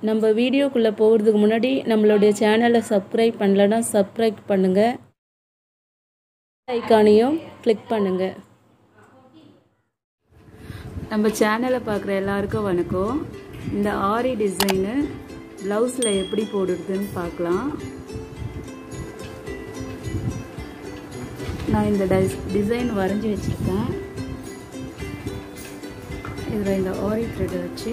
நம்ம வீடியோக்குள்ளே போகிறதுக்கு முன்னாடி நம்மளுடைய சேனலை சப்ஸ்கிரைப் பண்ணலன்னா சப்ஸ்கிரைப் பண்ணுங்கள் ஐக்கானையும் கிளிக் பண்ணுங்கள் நம்ம சேனலை பார்க்குற எல்லாருக்கும் வணக்கம் இந்த ஆரி டிசைனு ப்ளவுஸில் எப்படி போடுறதுன்னு பார்க்கலாம் நான் இந்த டைஸ் டிசைன் வரைஞ்சி வச்சுருக்கேன் இதில் இந்த ஆரி த்ரெட்டை வச்சு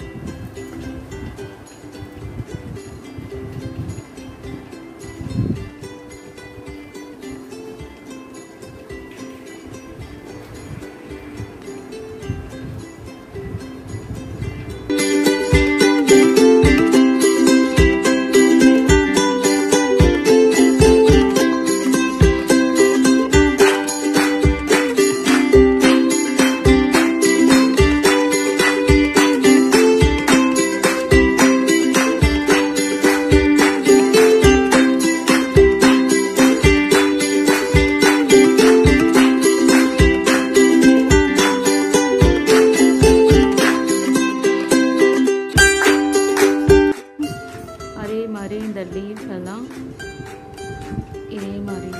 அதே மாதிரி இந்த லீவ்ஸ் எல்லாம் இதே மாதிரி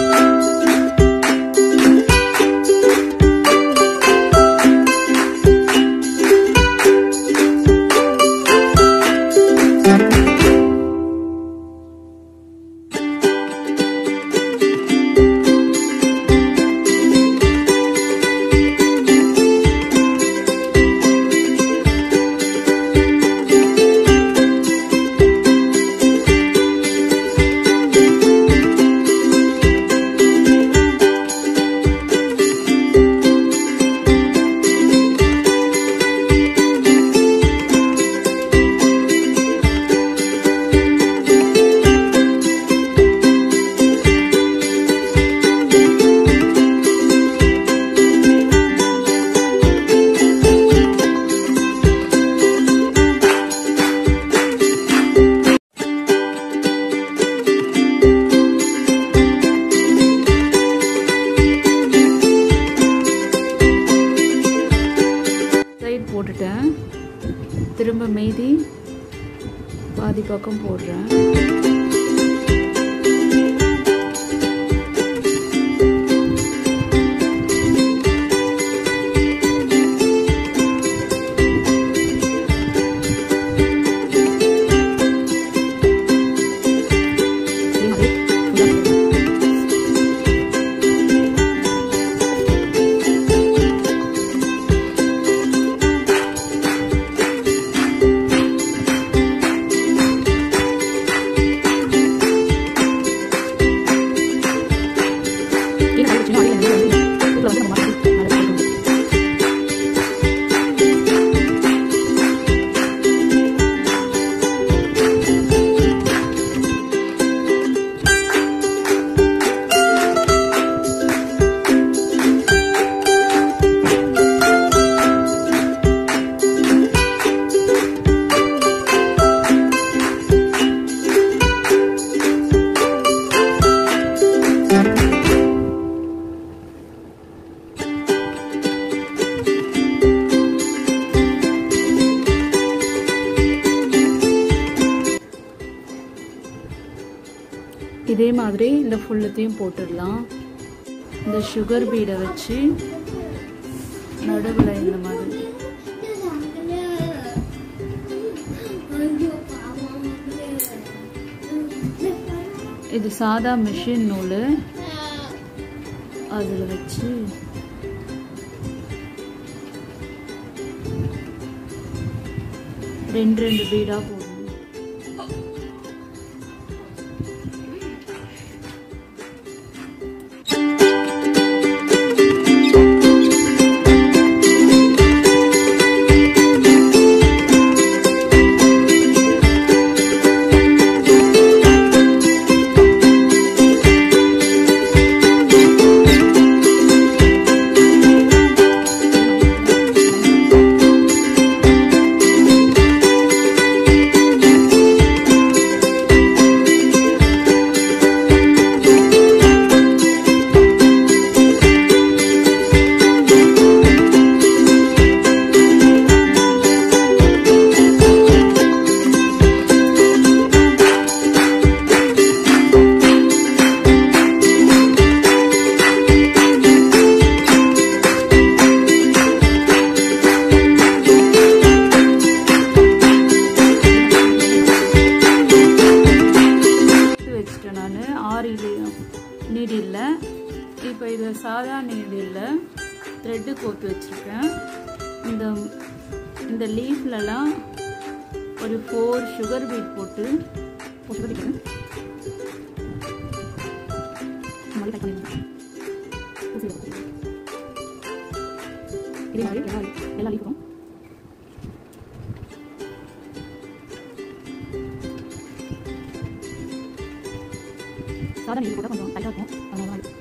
சைட் போட்டுட்டேன் திரும்ப மீதி பாதி பக்கம் போடுறேன் இதே மாதிரி இந்த ஃபுல்லத்தையும் போட்டுடலாம் இந்த சுகர் பீடை வச்சு நடுவில் இந்த மாதிரி இது சாதா மிஷின் நூல் அதில் வச்சு ரெண்டு ரெண்டு பீடாக போடணும் இதில் சாதா நீடில் த்ரெட்டு கோத்து வச்சுருக்கேன் இந்த இந்த லீஃப்லலாம் ஒரு ஃபோர் சுகர் பீட் போட்டு ஃபோர் சுகர் பீட் மாதிரி கட் பண்ணிடுங்க இதே மாதிரி எல்லா எல்லா லீஃபும் சாதா நீர் போட்டால் கொஞ்சம் டைட்டாக இருக்கும் அதனால தான்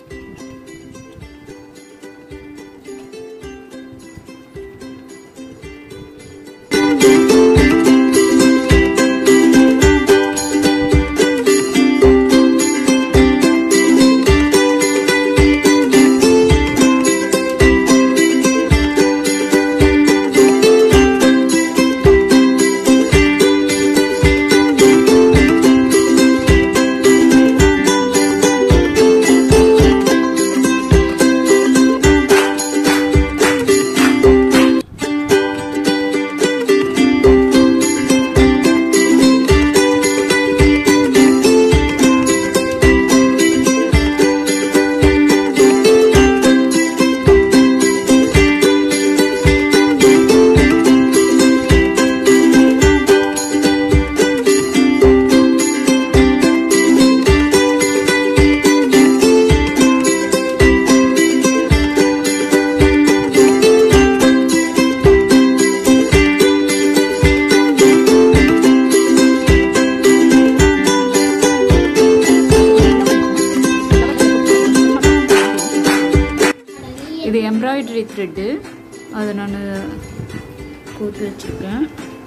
இது எம்ப்ராய்டரி த்ரெட்டு அதை நான் கோத்து வச்சுருக்கேன்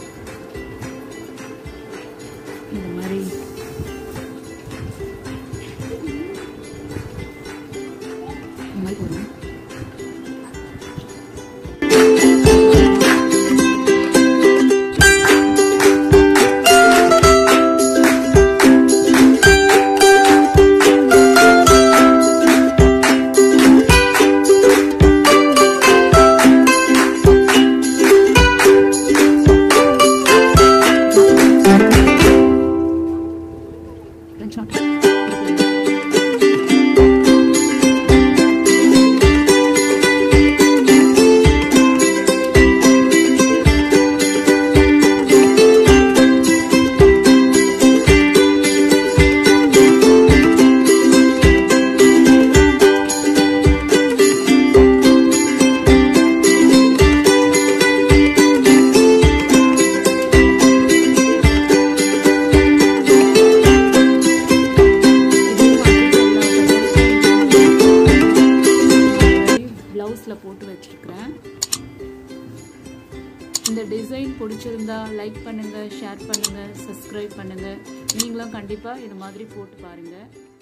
இந்த மாதிரி இந்த மாதிரி போடணும் French knot. ப்ளவுஸில் போட்டு வச்சுருக்கிறேன் இந்த டிசைன் பிடிச்சிருந்தா லைக் பண்ணுங்கள் ஷேர் பண்ணுங்கள் சப்ஸ்கிரைப் பண்ணுங்கள் நீங்களும் கண்டிப்பாக இது மாதிரி போட்டு பாருங்கள்